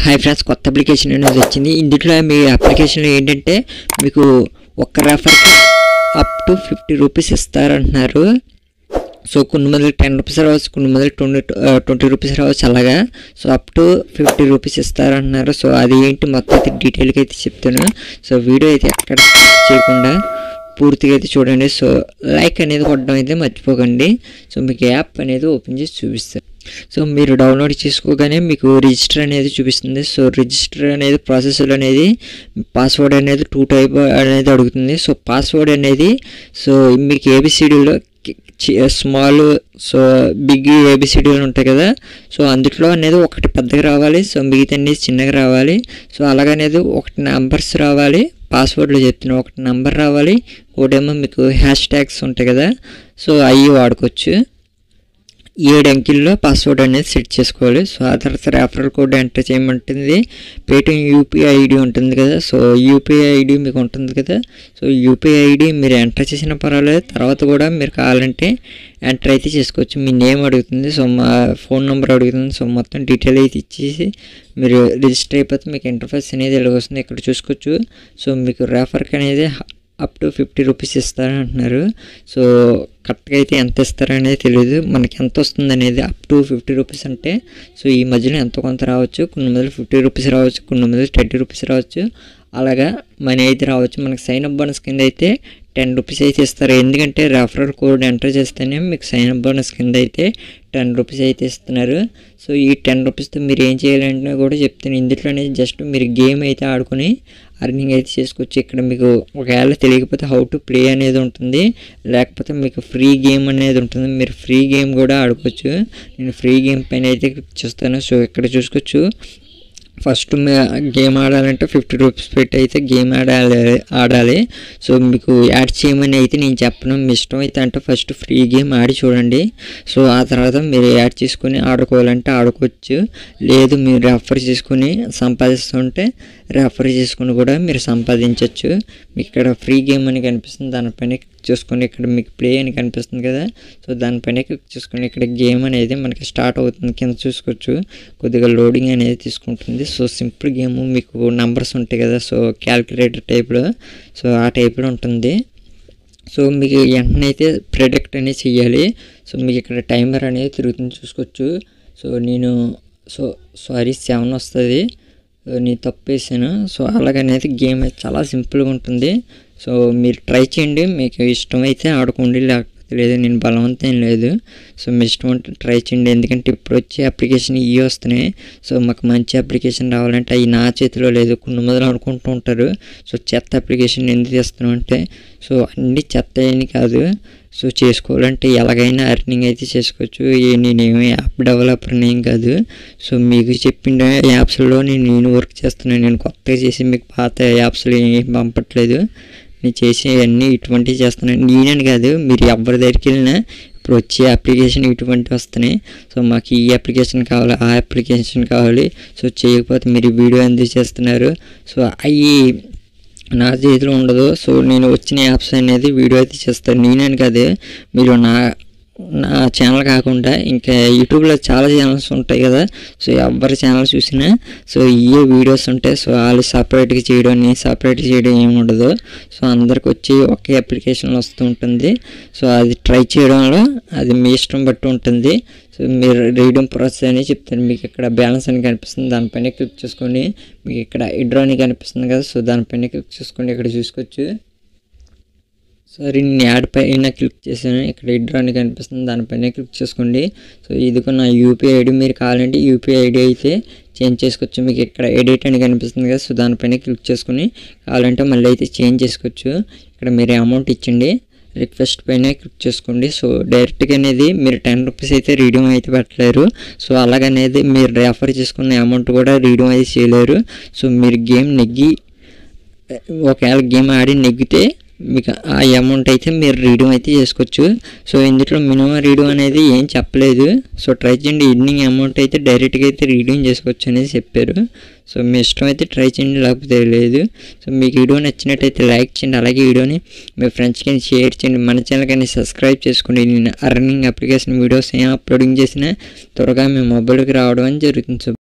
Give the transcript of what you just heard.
hi friends కొత్త application అనేది వచ్చింది ఇందులో మీ అప్లికేషన్లో ఏంటంటే మీకు ఒక్క రెఫర్కి అప్ టు ఫిఫ్టీ రూపీస్ ఇస్తారంటున్నారు సో కొన్ని మందికి టెన్ రూపీస్ రావచ్చు కొన్ని మందికి ట్వంటీ ట్వంటీ రూపీస్ రావచ్చు అలాగా so up to fifty rupees ఇస్తారంటున్నారు సో అది ఏంటి మొత్తం అయితే డీటెయిల్గా అయితే చెప్తాను సో వీడియో అయితే ఎక్కడ skip చేయకుండా పూర్తిగా అయితే చూడండి సో లైక్ అనేది కొట్టడం అయితే మర్చిపోకండి సో మీకు యాప్ అనేది ఓపెన్ చేసి చూపిస్తాను సో మీరు డౌన్లోడ్ చేసుకోగానే మీకు రిజిస్టర్ అనేది చూపిస్తుంది సో రిజిస్టర్ అనేది ప్రాసెసర్ అనేది పాస్వర్డ్ అనేది టూ టైప్ అనేది అడుగుతుంది సో పాస్వర్డ్ అనేది సో మీకు ఏబిసిడీలో స్మాల్ సో బిగ్ ఏబిసిడీలు ఉంటాయి కదా సో అందులో అనేది ఒకటి పెద్దగా రావాలి సో మిగతా అనేది చిన్నగా రావాలి సో అలాగనేది ఒకటి నెంబర్స్ రావాలి పాస్వర్డ్లో చెప్తున్నాను ఒకటి నెంబర్ రావాలి ఒకటేమో మీకు హ్యాష్ ట్యాగ్స్ ఉంటాయి కదా సో అవి వాడుకోవచ్చు ఏడు అంకెల్లో పాస్వర్డ్ అనేది సెట్ చేసుకోవాలి సో ఆ తర్వాత రెఫరల్ కోడ్ ఎంటర్ చేయమంటుంది పేటిఎం యూపీఐ ఐడి ఉంటుంది కదా సో యూపీఐ ఐడి మీకు ఉంటుంది కదా సో యూపీఐ ఐడి మీరు ఎంటర్ చేసిన పర్వాలేదు తర్వాత కూడా మీరు కావాలంటే ఎంటర్ అయితే చేసుకోవచ్చు మీ నేమ్ అడుగుతుంది సో మా ఫోన్ నెంబర్ అడుగుతుంది సో మొత్తం డీటెయిల్ అయితే ఇచ్చేసి మీరు రిజిస్టర్ అయిపోతే మీకు ఇంటర్ఫేస్ అనేది ఇలా వస్తుంది ఇక్కడ చూసుకోవచ్చు సో మీకు రెఫర్కి అనేది అప్ టు ఫిఫ్టీ రూపీస్ ఇస్తారని అంటున్నారు సో కరెక్ట్గా అయితే ఎంత ఇస్తారనేది తెలియదు మనకి ఎంత వస్తుంది అనేది అప్ టు ఫిఫ్టీ రూపీస్ అంటే సో ఈ మధ్యలో ఎంతో కొంత రావచ్చు కొన్ని మందిలో ఫిఫ్టీ రూపీస్ రావచ్చు కొన్ని మందిలో ట్వంటీ రూపీస్ రావచ్చు అలాగా మనీ అయితే రావచ్చు మనకి సైన్ అప్ బోనస్ కింద అయితే టెన్ రూపీస్ అయితే ఇస్తారు ఎందుకంటే రెఫరల్ కోడ్ ఎంటర్ చేస్తేనే మీకు సైన్ అప్ బోనస్ కింద అయితే టెన్ రూపీస్ అయితే ఇస్తున్నారు సో ఈ టెన్ రూపీస్తో మీరు ఏం చేయాలంటే కూడా చెప్తాను ఇందులోనే జస్ట్ మీరు గేమ్ అయితే ఆడుకొని అర్నింగ్ అయితే చేసుకోవచ్చు ఇక్కడ మీకు ఒకవేళ తెలియకపోతే హౌ టు ప్లే అనేది ఉంటుంది లేకపోతే మీకు ఫ్రీ గేమ్ అనేది ఉంటుంది మీరు ఫ్రీ గేమ్ కూడా ఆడుకోవచ్చు నేను ఫ్రీ గేమ్ పైన అయితే క్లిక్ చేస్తాను సో ఇక్కడ చూసుకోవచ్చు ఫస్ట్ గేమ్ ఆడాలంటే ఫిఫ్టీ రూపీస్ పెట్టి అయితే గేమ్ ఆడాలి ఆడాలి సో మీకు యాడ్ చేయమని అయితే నేను చెప్పను మీ ఇష్టం అయితే అంటే ఫస్ట్ ఫ్రీ గేమ్ ఆడి చూడండి సో ఆ తర్వాత మీరు యాడ్ చేసుకుని ఆడుకోవాలంటే ఆడుకోవచ్చు లేదు మీరు రెఫర్ చేసుకుని సంపాదిస్తుంటే రెఫర్ చేసుకుని కూడా మీరు సంపాదించవచ్చు మీకు ఇక్కడ ఫ్రీ గేమ్ అని కనిపిస్తుంది దానిపైన క్లిక్ చేసుకొని ఇక్కడ మీకు ప్లే అని కనిపిస్తుంది కదా సో దానిపైన క్లిక్ చేసుకొని ఇక్కడ గేమ్ అనేది మనకి స్టార్ట్ అవుతుంది కింద చూసుకోవచ్చు కొద్దిగా లోడింగ్ అనేది తీసుకుంటుంది సో సింపుల్ గేమ్ మీకు నంబర్స్ ఉంటాయి కదా సో క్యాల్కులేటర్ టైప్లో సో ఆ టైప్లో ఉంటుంది సో మీకు వెంటనే అయితే ప్రిడిక్ట్ అనేది చేయాలి సో మీకు ఇక్కడ టైమర్ అనేది తిరుగుతుంది చూసుకోవచ్చు సో నేను సో సారీ సెవెన్ వస్తుంది నేను తప్పు వేసాను సో అలాగనేది గేమ్ అయితే చాలా సింపుల్గా ఉంటుంది సో మీరు ట్రై చేయండి మీకు ఇష్టమైతే ఆడుకోండి లేకపోతే లేదు నేను బలవంతం లేదు సో మీ ఇష్టం అంటే ట్రై చేయండి ఎందుకంటే ఇప్పుడు వచ్చే అప్లికేషన్ ఇవి వస్తున్నాయి సో మాకు మంచి అప్లికేషన్ రావాలంటే అవి నా చేతిలో లేదు కొన్ని మొదలు అనుకుంటూ ఉంటారు సో చెత్త అప్లికేషన్ ఎందుకు తెస్తున్నాం అంటే సో అన్ని చెత్త అని కాదు సో చేసుకోవాలంటే ఎలాగైనా అర్నింగ్ అయితే చేసుకోవచ్చు ఏ నేనేమి యాప్ డెవలపర్ ఏం కాదు సో మీకు చెప్పిన యాప్స్లో నేను నేను వర్క్ చేస్తున్నాను నేను కొత్తగా చేసి మీకు పాత యాప్స్లో ఏం పంపట్లేదు నేను చేసే అన్నీ ఇటువంటివి చేస్తున్నాను నేనని కాదు మీరు ఎవరి దగ్గరికి వెళ్ళినా ఇప్పుడు వచ్చే అప్లికేషన్ ఇటువంటి వస్తున్నాయి సో మాకు ఈ అప్లికేషన్ కావాలి ఆ అప్లికేషన్ కావాలి సో చేయకపోతే మీరు వీడియో ఎందుకు చేస్తున్నారు సో అవి నా చేతిలో ఉండదు సో నేను వచ్చిన యాప్స్ అనేది వీడియో అయితే చేస్తాను నేనని కాదు మీరు నా నా ఛానల్ కాకుండా ఇంకా యూట్యూబ్లో చాలా ఛానల్స్ ఉంటాయి కదా సో ఎవరి ఛానల్ చూసినా సో ఏ వీడియోస్ ఉంటాయి సో వాళ్ళు సపరేట్గా చేయడం నేను సపరేట్గా చేయడం ఏమి ఉండదు సో అందరికి వచ్చి ఒకే అప్లికేషన్ వస్తూ ఉంటుంది సో అది ట్రై చేయడంలో అది మీ ఇష్టం బట్టి ఉంటుంది సో మీరు రీడింగ్ ప్రాసెస్ అని చెప్తాను మీకు ఇక్కడ బ్యాలెన్స్ అని కనిపిస్తుంది దానిపైన క్లిక్ చేసుకోండి మీకు ఇక్కడ ఇడ్రా అని కనిపిస్తుంది కదా సో దానిపైన క్లిక్ చేసుకోండి ఇక్కడ చూసుకోవచ్చు సరే నేను యాడ్ పైన క్లిక్ చేశాను ఇక్కడ ఇడ్రా అని కనిపిస్తుంది దానిపైన క్లిక్ చేసుకోండి సో ఇదిగో నా యూపీఐ ఐడి మీరు కావాలంటే యూపీఐ ఐడి అయితే చేంజ్ చేసుకోవచ్చు మీకు ఇక్కడ ఎడిట్ అని కనిపిస్తుంది కదా సో దానిపైన క్లిక్ చేసుకుని కావాలంటే మళ్ళీ అయితే చేంజ్ చేసుకోవచ్చు ఇక్కడ మీరు అమౌంట్ ఇచ్చండి రిక్వెస్ట్ పైన క్లిక్ చేసుకోండి సో డైరెక్ట్గా అనేది మీరు టెన్ రూపీస్ అయితే రీడింగ్ అయితే పెట్టలేరు సో అలాగనేది మీరు రెఫర్ చేసుకున్న అమౌంట్ కూడా రీడింగ్ అయితే చేయలేరు సో మీరు గేమ్ నెగ్గి ఒకవేళ గేమ్ ఆడి నెగ్గితే మీకు ఆ అమౌంట్ అయితే మీరు రీడింగ్ అయితే చేసుకోవచ్చు సో ఇందులో మినిమం రీడింగ్ అనేది ఏం చెప్పలేదు సో ట్రై చేయండి ఈవినింగ్ అమౌంట్ అయితే డైరెక్ట్గా అయితే రీడింగ్ చేసుకోవచ్చు అనేది చెప్పారు సో మీ ఇష్టం అయితే ట్రై చేయండి లేకపోతే లేదు సో మీకు వీడియో నచ్చినట్టయితే లైక్ చేయండి అలాగే వీడియోని మీ ఫ్రెండ్స్కి షేర్ చేయండి మన ఛానల్ కానీ సబ్స్క్రైబ్ చేసుకోండి నేను అర్నింగ్ అప్లికేషన్ వీడియోస్ ఏం అప్లోడింగ్ చేసినా త్వరగా మీ మొబైల్కి రావడం అని జరుగుతుంది సో